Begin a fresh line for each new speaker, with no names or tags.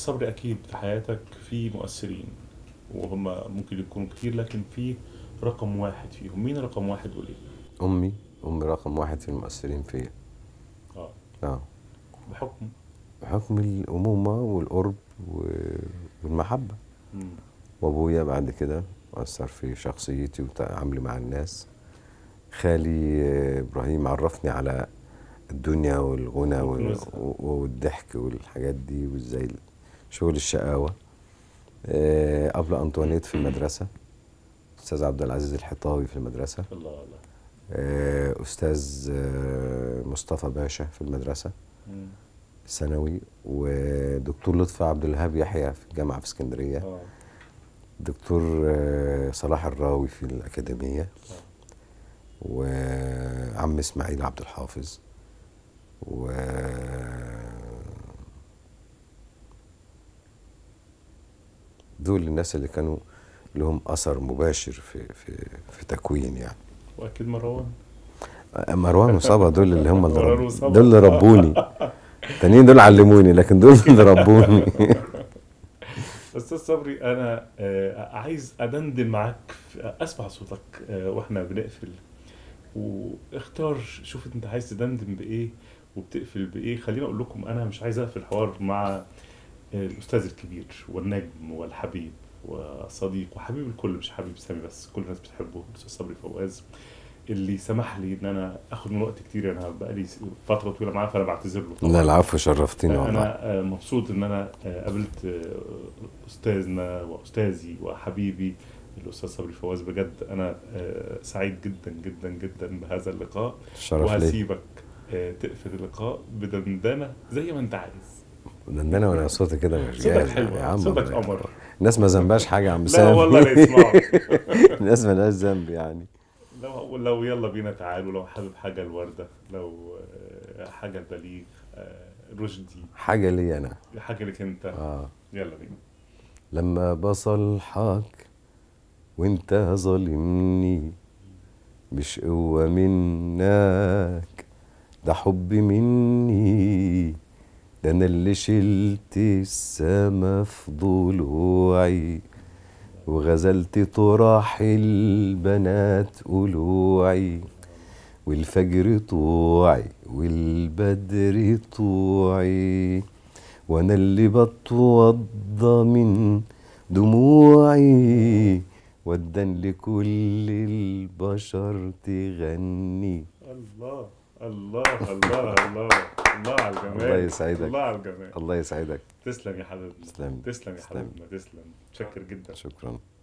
صبري اكيد في حياتك في مؤثرين وهم ممكن يكونوا كتير لكن في رقم واحد فيهم مين رقم واحد وليه؟
امي امي رقم واحد في المؤثرين فيا
اه
اه
بحكم
بحكم الامومه والقرب و- والمحبه
مم.
وابويا بعد كده اثر في شخصيتي وتعاملي مع الناس خالي آه، ابراهيم عرفني على الدنيا والغنى وال-
والكنوز.
و- والضحك والحاجات دي وازاي شغل الشقاوه آه، ابله انطوانيت في المدرسه استاذ عبد العزيز الحطاوي في المدرسه
الله الله
آه، استاذ آه، مصطفى باشا في المدرسه
مم.
الثانوي ودكتور لطفي عبد الوهاب يحيى في الجامعه في اسكندريه
اه
دكتور آه، صلاح الراوي في الأكاديمية وعم إسماعيل عبد الحافظ و دول الناس اللي كانوا لهم أثر مباشر في في في تكوين يعني
واكيد مروان
آه، مروان وصبا دول اللي هم اللي
مروان
رب...
وصبا.
دول اللي ربوني التانيين دول علموني لكن دول اللي ربوني
استاذ صبري انا آه، عايز ادندن معاك في- اسمع صوتك آه، واحنا بنقفل واختار شوف انت عايز تدندن بايه وبتقفل بايه خليني اقول لكم انا مش عايز اقفل الحوار مع الاستاذ الكبير والنجم والحبيب وصديق وحبيب الكل مش حبيب سامي بس كل الناس بتحبه الاستاذ صبري فواز اللي سمح لي ان انا اخد من وقت كتير انا بقالي فتره طويله معاه فانا بعتذر له طبعاً.
لا العفو شرفتني والله
انا آه، مبسوط ان انا آه، قابلت آه، استاذنا واستاذي وحبيبي الاستاذ صبري فواز بجد انا آه، سعيد جدا جدا جدا بهذا اللقاء
الشرف لي
وهسيبك آه، تقفل اللقاء بدندنه زي ما انت عايز
ده انا وانا صوتي كده مش
صوتك
جاهز
حلو
يا عم
صوتك
الله.
قمر
الناس ما ذنبهاش حاجه يا عم
لا
سامي
والله لا يسمعوا
الناس مالهاش ذنب يعني
لو لو يلا بينا تعالوا لو حابب حاجه الورده لو آه، حاجه البليغ آه، رشدي
حاجه لي انا
حاجه لك انت
اه
يلا بينا
لما بصلحك وانت ظالمني مش قوة منك ده حب مني ده انا اللي شلت السما في ضلوعي وغزلت طراح البنات قلوعي والفجر طوعي والبدر طوعي وانا اللي بتوضى من دموعي ودن لكل البشر تغني
الله الله الله الله الله على الجمال
الله يسعدك.
الله على الجمال
الله يسعدك
تسلم يا حبيبنا
تسلم.
تسلم يا
تسلم.
حبيبنا تسلم متشكر جدا
شكرا